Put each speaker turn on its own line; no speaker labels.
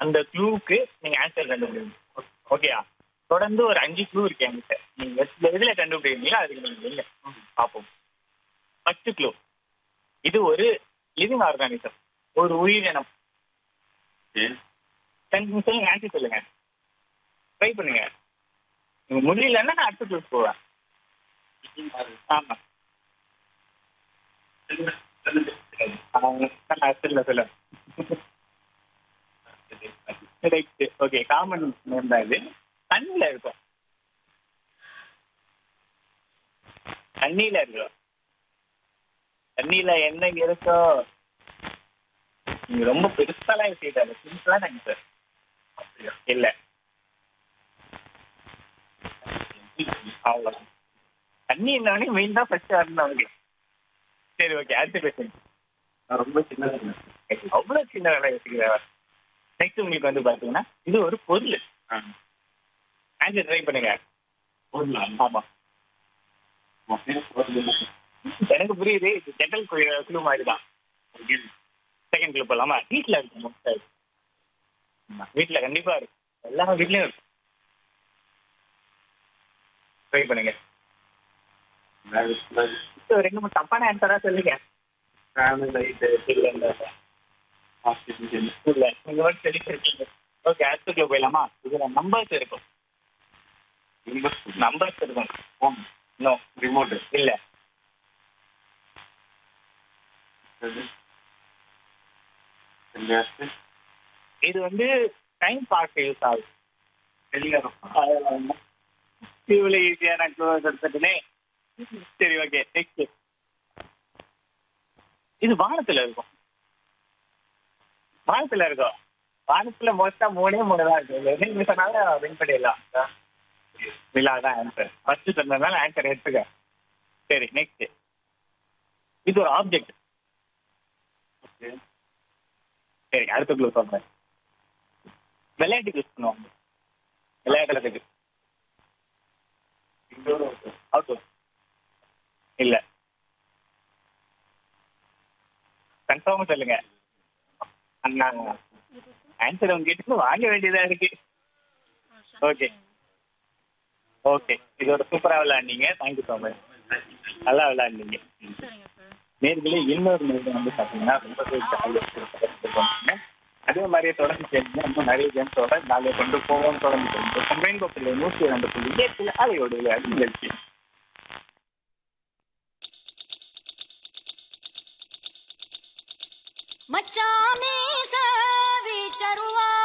அந்த க்ளூவுக்கு நீங்க ஆன்சர் கண்டுபிடிக்கணும் ஓகேயா தொடர்ந்து ஒரு அஞ்சு க்ளூ இருக்கு என்கிட்ட நீங்க எதுல- எதுல கண்டுபிடிக்கிறீங்களோ அதுக்கு நீங்க இல்ல பார்ப்போம் ஃபர்ஸ்ட் க்ளூ இது ஒரு லிவிங் ஆர்கானிசம் ஒரு உயிரினம் சொல்லுங்க சொல்லுங்க ஆன்சர் சொல்லுங்க ட்ரை பண்ணுங்க நீங்க முடியலன்னா நான் அடுத்த க்ளூ போவேன் ஆமா சொல்ல சொல்ல ஓகே காமன் நேம் தான் இது தண்ணியில இருக்கும் தண்ணியில இருக்கும் தண்ணியில என்ன இருக்கோ நீங்க ரொம்ப பெருசாலாம் யோசிக்காது சிம்பிளா தாங்க சார் இல்ல அவ்வளவுதான் தண்ணி என்னவனே மெயின் தான் ஃபர்ஸ்ட் வரணும் அவங்க சரி ஓகே அடுத்த கொஸ்டின்
ரொம்ப சின்னது
அவ்வளவு சின்ன வேலை யோசிக்கிறவர் நெக்ஸ்ட் உங்களுக்கு வந்து பாத்தீங்கன்னா இது ஒரு பொருள் ஆன்சர் ட்ரை பண்ணுங்க ஆமா எனக்கு புரியுது இது ஜெனரல் குழு மாதிரி தான் செகண்ட் குழு போலாமா வீட்டில் இருக்கு மோஸ்டா வீட்டில் கண்டிப்பா இருக்கு எல்லா வீட்லயும் இருக்கு ட்ரை பண்ணுங்க இப்போ ரெண்டு மூணு தப்பான ஆன்சரா சொல்லுங்க இல்ல இல்ல இல்ல நீங்க வந்து தெரிஞ்சிருக்கீங்க ஓகே அடுத்துக்குள்ள போயிடலாமா இதுல நம்பர்ஸ் இருக்கும் நம்பர்ஸ் இருக்கும் நோ
ரிமோட்
இல்ல இது வந்து டைம் பார்க்க யூஸ் ஆகுது இவ்வளவு ஈஸியான கொடுத்துட்டுனே சரி ஓகே நெக்ஸ்ட் இது வானத்துல இருக்கும் வானத்துல இருக்கும் வானத்துல மோஸ்டா மூணே மூணு தான் இருக்கு எது நீங்க சொன்னாலும் வின் பண்ணிடலாம் விழா தான் ஆன்சர் ஃபர்ஸ்ட் சொன்னதுனால ஆன்சர் எடுத்துக்க சரி நெக்ஸ்ட் இது ஒரு ஆப்ஜெக்ட் சரி அடுத்த க்ளூ சொல்றேன் விளையாட்டுக்கு யூஸ் பண்ணுவாங்க விளையாடுறதுக்கு அவுட் இல்ல கன்ஃபார்மா சொல்லுங்க அண்ணா ஆன்சர் உங்ககிட்ட வாங்க வேண்டியதா இருக்கு ஓகே ஓகே இது ஒரு சூப்பரா விளையாண்டீங்க தேங்க்யூ ஸோ மச் நல்லா விளையாண்டீங்க
சரிங்க சார்
நேர்களே இன்னொரு நேரம் வந்து பார்த்தீங்கன்னா ரொம்ப அதே மாதிரியே தொடர்ந்து கேளுங்க இன்னும் நிறைய கேம்ஸோட நாளைக்கு கொண்டு போவோம் தொடர்ந்து கேளுங்க ரெயின்போ பிள்ளை நூற்றி இரண்டு புள்ளி எட்டில் அலையோடு விளையாடு நிகழ்ச்சி
மச்சாமி சவி சருவா